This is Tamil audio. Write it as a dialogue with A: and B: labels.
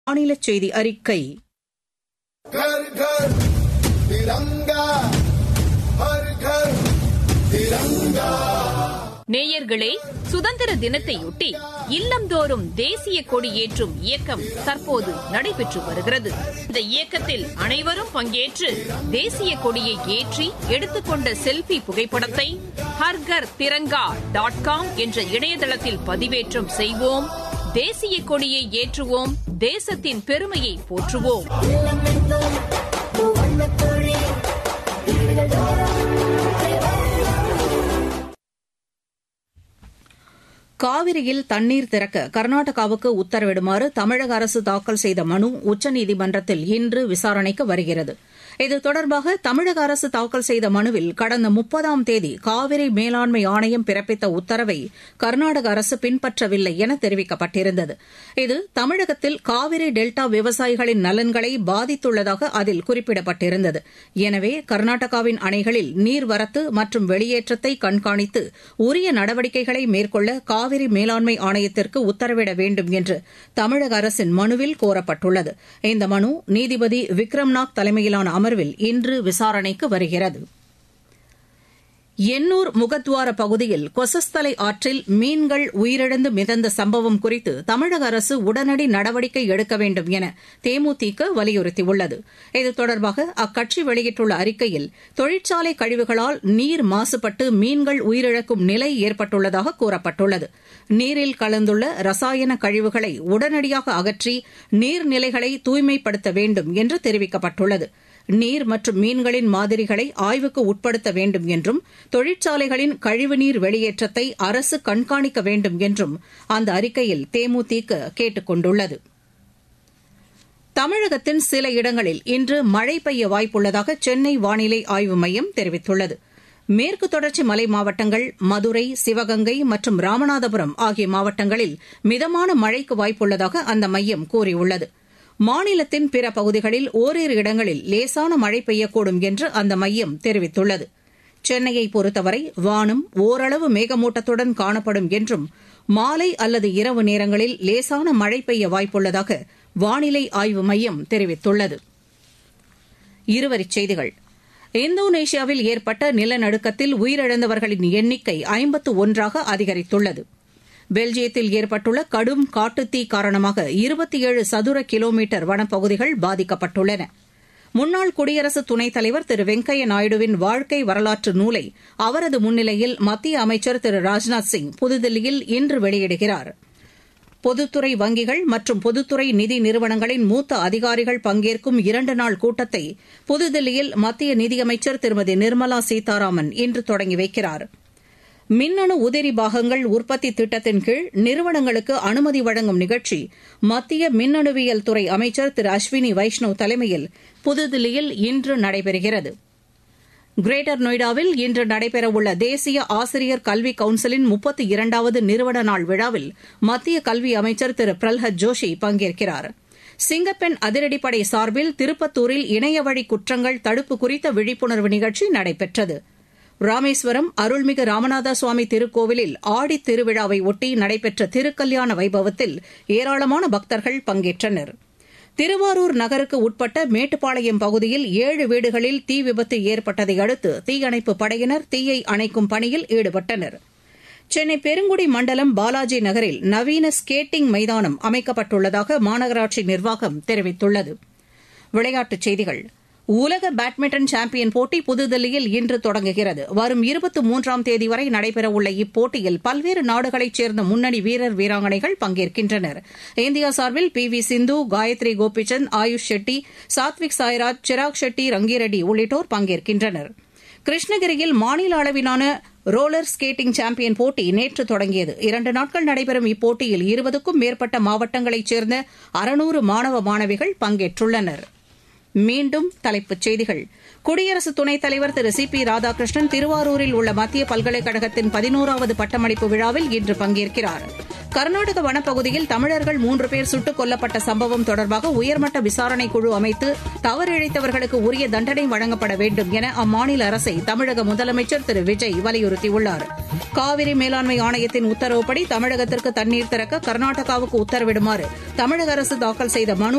A: மாநில செய்தி அறிக்கை
B: घर घर तिरंगा हर घर तिरंगा
C: நேயர்களே சுதந்திர தினத்தையொட்டி இல்லந்தோறும் தேசிய கொடி ஏற்றும் இயக்கம் தற்போது நடைபெற்று வருகிறது இந்த இயக்கத்தில் அனைவரும் பங்கேற்று தேசிய கொடியை ஏற்றி எடுத்துக்கொண்ட செல்பி புகைப்படத்தை ஹர்கர் திரங்கா டாட் காம் என்ற இணையதளத்தில் பதிவேற்றம் செய்வோம் தேசிய கொடியை ஏற்றுவோம் தேசத்தின் பெருமையை போற்றுவோம்
A: காவிரியில் தண்ணீர் திறக்க கர்நாடகாவுக்கு உத்தரவிடுமாறு தமிழக அரசு தாக்கல் செய்த மனு உச்சநீதிமன்றத்தில் இன்று விசாரணைக்கு வருகிறது இது தொடர்பாக தமிழக அரசு தாக்கல் செய்த மனுவில் கடந்த முப்பதாம் தேதி காவிரி மேலாண்மை ஆணையம் பிறப்பித்த உத்தரவை கர்நாடக அரசு பின்பற்றவில்லை என தெரிவிக்கப்பட்டிருந்தது இது தமிழகத்தில் காவிரி டெல்டா விவசாயிகளின் நலன்களை பாதித்துள்ளதாக அதில் குறிப்பிடப்பட்டிருந்தது எனவே கர்நாடகாவின் அணைகளில் நீர்வரத்து மற்றும் வெளியேற்றத்தை கண்காணித்து உரிய நடவடிக்கைகளை மேற்கொள்ள காவிரி மேலாண்மை ஆணையத்திற்கு உத்தரவிட வேண்டும் என்று தமிழக அரசின் மனுவில் கோரப்பட்டுள்ளது இந்த மனு நீதிபதி விக்ரம்நாத் தலைமையிலான அமர்வில் இன்று விசாரணைக்கு வருகிறது எண்ணூர் முகத்வார பகுதியில் கொசஸ்தலை ஆற்றில் மீன்கள் உயிரிழந்து மிதந்த சம்பவம் குறித்து தமிழக அரசு உடனடி நடவடிக்கை எடுக்க வேண்டும் என தேமுதிக வலியுறுத்தியுள்ளது இது தொடர்பாக அக்கட்சி வெளியிட்டுள்ள அறிக்கையில் தொழிற்சாலை கழிவுகளால் நீர் மாசுபட்டு மீன்கள் உயிரிழக்கும் நிலை ஏற்பட்டுள்ளதாக கூறப்பட்டுள்ளது நீரில் கலந்துள்ள ரசாயன கழிவுகளை உடனடியாக அகற்றி நீர்நிலைகளை தூய்மைப்படுத்த வேண்டும் என்று தெரிவிக்கப்பட்டுள்ளது நீர் மற்றும் மீன்களின் மாதிரிகளை ஆய்வுக்கு உட்படுத்த வேண்டும் என்றும் தொழிற்சாலைகளின் கழிவுநீர் வெளியேற்றத்தை அரசு கண்காணிக்க வேண்டும் என்றும் அந்த அறிக்கையில் தேமுதிக கேட்டுக் கொண்டுள்ளது தமிழகத்தின் சில இடங்களில் இன்று மழை பெய்ய வாய்ப்புள்ளதாக சென்னை வானிலை ஆய்வு மையம் தெரிவித்துள்ளது மேற்கு தொடர்ச்சி மலை மாவட்டங்கள் மதுரை சிவகங்கை மற்றும் ராமநாதபுரம் ஆகிய மாவட்டங்களில் மிதமான மழைக்கு வாய்ப்புள்ளதாக அந்த மையம் கூறியுள்ளது மாநிலத்தின் பிற பகுதிகளில் ஓரிரு இடங்களில் லேசான மழை பெய்யக்கூடும் என்று அந்த மையம் தெரிவித்துள்ளது சென்னையை பொறுத்தவரை வானம் ஓரளவு மேகமூட்டத்துடன் காணப்படும் என்றும் மாலை அல்லது இரவு நேரங்களில் லேசான மழை பெய்ய வாய்ப்புள்ளதாக வானிலை ஆய்வு மையம் தெரிவித்துள்ளது இருவரிச் செய்திகள் இந்தோனேஷியாவில் ஏற்பட்ட நிலநடுக்கத்தில் உயிரிழந்தவர்களின் எண்ணிக்கை ஐம்பத்து ஒன்றாக அதிகரித்துள்ளது பெல்ஜியத்தில் ஏற்பட்டுள்ள கடும் காட்டுத்தீ காரணமாக இருபத்தி ஏழு சதுர கிலோமீட்டர் வனப்பகுதிகள் பாதிக்கப்பட்டுள்ளன முன்னாள் குடியரசு துணைத் தலைவர் திரு வெங்கையா நாயுடுவின் வாழ்க்கை வரலாற்று நூலை அவரது முன்னிலையில் மத்திய அமைச்சர் திரு ராஜ்நாத் சிங் புதுதில்லியில் இன்று வெளியிடுகிறார் பொதுத்துறை வங்கிகள் மற்றும் பொதுத்துறை நிதி நிறுவனங்களின் மூத்த அதிகாரிகள் பங்கேற்கும் இரண்டு நாள் கூட்டத்தை புதுதில்லியில் மத்திய நிதியமைச்சர் திருமதி நிர்மலா சீதாராமன் இன்று தொடங்கி வைக்கிறாா் மின்னணு உதிரி பாகங்கள் உற்பத்தி திட்டத்தின் கீழ் நிறுவனங்களுக்கு அனுமதி வழங்கும் நிகழ்ச்சி மத்திய மின்னணுவியல் துறை அமைச்சர் திரு அஸ்வினி வைஷ்ணவ் தலைமையில் புதுதில்லியில் இன்று நடைபெறுகிறது கிரேட்டர் நொய்டாவில் இன்று நடைபெறவுள்ள தேசிய ஆசிரியர் கல்வி கவுன்சிலின் முப்பத்தி இரண்டாவது நிறுவன நாள் விழாவில் மத்திய கல்வி அமைச்சர் திரு பிரல்ஹத் ஜோஷி பங்கேற்கிறார் சிங்கப்பெண் அதிரடிப்படை சார்பில் திருப்பத்தூரில் இணையவழி குற்றங்கள் தடுப்பு குறித்த விழிப்புணர்வு நிகழ்ச்சி நடைபெற்றது ராமேஸ்வரம் அருள்மிகு ராமநாத சுவாமி திருக்கோவிலில் ஆடித் திருவிழாவை ஒட்டி நடைபெற்ற திருக்கல்யாண வைபவத்தில் ஏராளமான பக்தர்கள் பங்கேற்றனர் திருவாரூர் நகருக்கு உட்பட்ட மேட்டுப்பாளையம் பகுதியில் ஏழு வீடுகளில் தீ விபத்து ஏற்பட்டதை அடுத்து தீயணைப்பு படையினர் தீயை அணைக்கும் பணியில் ஈடுபட்டனர் சென்னை பெருங்குடி மண்டலம் பாலாஜி நகரில் நவீன ஸ்கேட்டிங் மைதானம் அமைக்கப்பட்டுள்ளதாக மாநகராட்சி நிர்வாகம் தெரிவித்துள்ளது விளையாட்டுச் செய்திகள் உலக பேட்மிண்டன் சாம்பியன் போட்டி புதுதில்லியில் இன்று தொடங்குகிறது வரும் இருபத்தி மூன்றாம் தேதி வரை நடைபெறவுள்ள இப்போட்டியில் பல்வேறு நாடுகளைச் சேர்ந்த முன்னணி வீரர் வீராங்கனைகள் பங்கேற்கின்றனர் இந்தியா சார்பில் பி வி சிந்து காயத்ரி கோபிச்சந்த் ஆயுஷ் ஷெட்டி சாத்விக் சாய்ராஜ் சிராக் ஷெட்டி ரங்கிரெட்டி உள்ளிட்டோர் பங்கேற்கின்றனர் கிருஷ்ணகிரியில் மாநில அளவிலான ரோலர் ஸ்கேட்டிங் சாம்பியன் போட்டி நேற்று தொடங்கியது இரண்டு நாட்கள் நடைபெறும் இப்போட்டியில் இருபதுக்கும் மேற்பட்ட மாவட்டங்களைச் சேர்ந்த அறுநூறு மாணவ மாணவிகள் பங்கேற்றுள்ளனா் மீண்டும் தலைப்புச் செய்திகள் குடியரசு துணைத் தலைவர் திரு சி பி ராதாகிருஷ்ணன் திருவாரூரில் உள்ள மத்திய பல்கலைக்கழகத்தின் பதினோராவது பட்டமளிப்பு விழாவில் இன்று பங்கேற்கிறார் கர்நாடக வனப்பகுதியில் தமிழர்கள் மூன்று பேர் சுட்டுக் கொல்லப்பட்ட சம்பவம் தொடர்பாக உயர்மட்ட விசாரணை குழு அமைத்து தவறிழைத்தவர்களுக்கு உரிய தண்டனை வழங்கப்பட வேண்டும் என அம்மாநில அரசை தமிழக முதலமைச்சர் திரு விஜய் வலியுறுத்தியுள்ளார் காவிரி மேலாண்மை ஆணையத்தின் உத்தரவுப்படி தமிழகத்திற்கு தண்ணீர் திறக்க கர்நாடகாவுக்கு உத்தரவிடுமாறு தமிழக அரசு தாக்கல் செய்த மனு